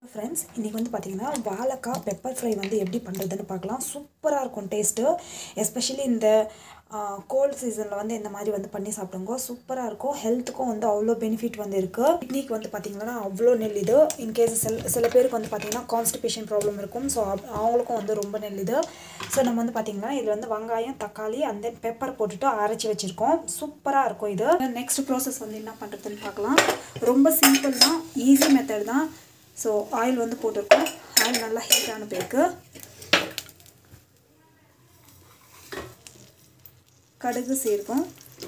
friends இன்றைக்கி வந்து பார்த்திங்கன்னா வாழைக்காய் பெப்பர் ஃப்ரை வந்து எப்படி பண்ணுறதுன்னு பார்க்கலாம் சூப்பராக இருக்கும் டேஸ்ட்டு எஸ்பெஷலி இந்த கோல்ட் சீசனில் வந்து இந்த மாதிரி வந்து பண்ணி சாப்பிடுங்க சூப்பராக இருக்கும் ஹெல்த்துக்கும் வந்து அவ்வளோ பெனிஃபிட் வந்து இருக்குது கிட்னிக்கு வந்து பார்த்திங்கன்னா அவ்வளோ நெல்லுது இன்கேஸ் சில சில பேருக்கு வந்து பார்த்திங்கன்னா கான்ஸ்டிபேஷன் ப்ராப்ளம் இருக்கும் ஸோ அவங்களுக்கும் வந்து ரொம்ப நெல்லுது ஸோ நம்ம வந்து பார்த்திங்கன்னா இதில் வந்து வெங்காயம் தக்காளி அந்த பெப்பர் போட்டுட்டு அரைச்சி வச்சுருக்கோம் சூப்பராக இருக்கும் இது நெக்ஸ்ட் ப்ராசஸ் வந்து என்ன பண்ணுறதுன்னு பார்க்கலாம் ரொம்ப சிம்பிள் தான் ஈஸி மெத்தட் தான் ஸோ ஆயில் வந்து போட்டிருக்கோம் ஆயில் நல்லா ஹீட் ஆன பிறகு கடுகு சேர்க்கும்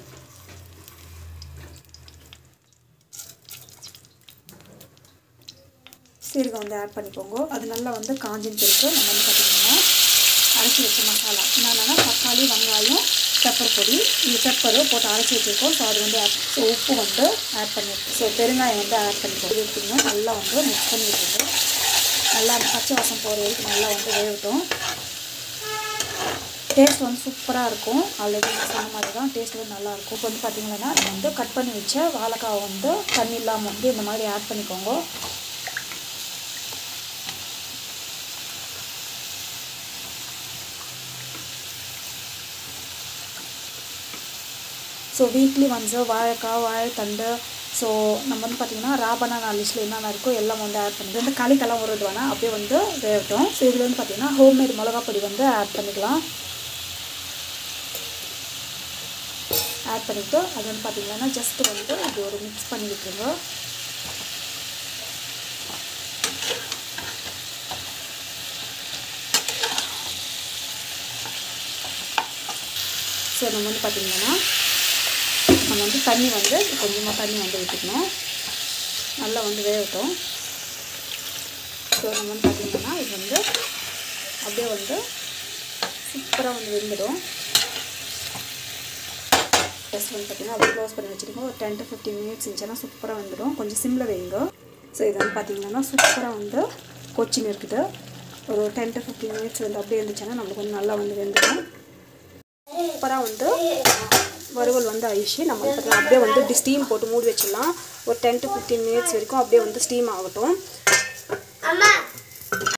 சீரகம் வந்து ஆட் பண்ணிக்கோங்க அது நல்லா வந்து காஞ்சின் பிறகு நம்ம வந்து பார்த்திங்கன்னா அரைச்சி வச்ச மசாலா என்னென்னா தக்காளி வெங்காயம் பெப்பர் பொடி இந்த பெப்பரு போட்டு அரைச்சி வச்சுருக்கோம் ஸோ அது வந்து ஆட் ஸோ உப்பு வந்து ஆட் பண்ணியிருக்கோம் ஸோ பெருங்காயம் வந்து ஆட் பண்ணிக்கோங்க எடுத்துங்க நல்லா வந்து மிக்ஸ் பண்ணி விட்டுருங்க நல்லா அந்த பச்சை வாசம் போகிற வரைக்கும் நல்லா வந்து வேகட்டும் டேஸ்ட் வந்து சூப்பராக இருக்கும் ஆல்ரெடி நான் சொன்ன மாதிரி தான் டேஸ்ட் வந்து நல்லாயிருக்கும் இப்போ வந்து பார்த்திங்கன்னா நம்ம வந்து கட் பண்ணி வச்ச வாழைக்காவை வந்து தண்ணி இல்லாமல் வந்து இந்த மாதிரி ஆட் பண்ணிக்கோங்க ஸோ வீக்லி ஒன்ஸு வாழைக்காய் வாழைத்தண்டு ஸோ நம்ம வந்து பார்த்திங்கன்னா ராபனா நான் லிஸ்ட்டில் என்னென்ன இருக்கோ எல்லாம் வந்து ஆட் பண்ணி வந்து களிக்கெல்லாம் உருது வேணால் அப்படியே வந்து வேகட்டும் ஸோ இதில் வந்து பார்த்திங்கன்னா ஹோம்மேட் மிளகா பொடி வந்து ஆட் பண்ணிக்கலாம் ஆட் பண்ணிவிட்டு அது வந்து பார்த்திங்கன்னா ஜஸ்ட்டு வந்து இது ஒரு மிக்ஸ் பண்ணி விட்டுருங்க ஸோ நம்ம வந்து பார்த்திங்கன்னா நம்ம வந்து தண்ணி வந்து கொஞ்சமாக தண்ணி வந்து விட்டுக்கணும் நல்லா வந்து வேகட்டும் ஸோ நம்ம வந்து பார்த்திங்கன்னா இது வந்து அப்படியே வந்து சூப்பராக வந்து வெந்துடும் ஜஸ்ட் வந்து பார்த்திங்கன்னா அப்படியே க்ளோஸ் பண்ணி வச்சுருக்கோம் ஒரு டென் டு ஃபிஃப்டீன் மினிட்ஸ் இருந்துச்சுன்னா சூப்பராக வந்துடும் கொஞ்சம் சிம்மில் வைங்க ஸோ இது வந்து பார்த்திங்கன்னா சூப்பராக வந்து கொச்சின் இருக்குது ஒரு டென் டு ஃபிஃப்டீன் மினிட்ஸ் வந்து அப்படியே இருந்துச்சுன்னா நம்மளுக்கு வந்து நல்லா வந்து வெந்துடும் சூப்பராக வந்து வறுவல் வந்து ஆயிடுச்சு நம்ம வந்து பார்த்தீங்கன்னா அப்படியே வந்து ஸ்டீம் போட்டு மூடி வச்சிடலாம் ஒரு டென் டு ஃபிஃப்டீன் மினிட்ஸ் வரைக்கும் அப்படியே வந்து ஸ்டீம் ஆகட்டும் அம்மா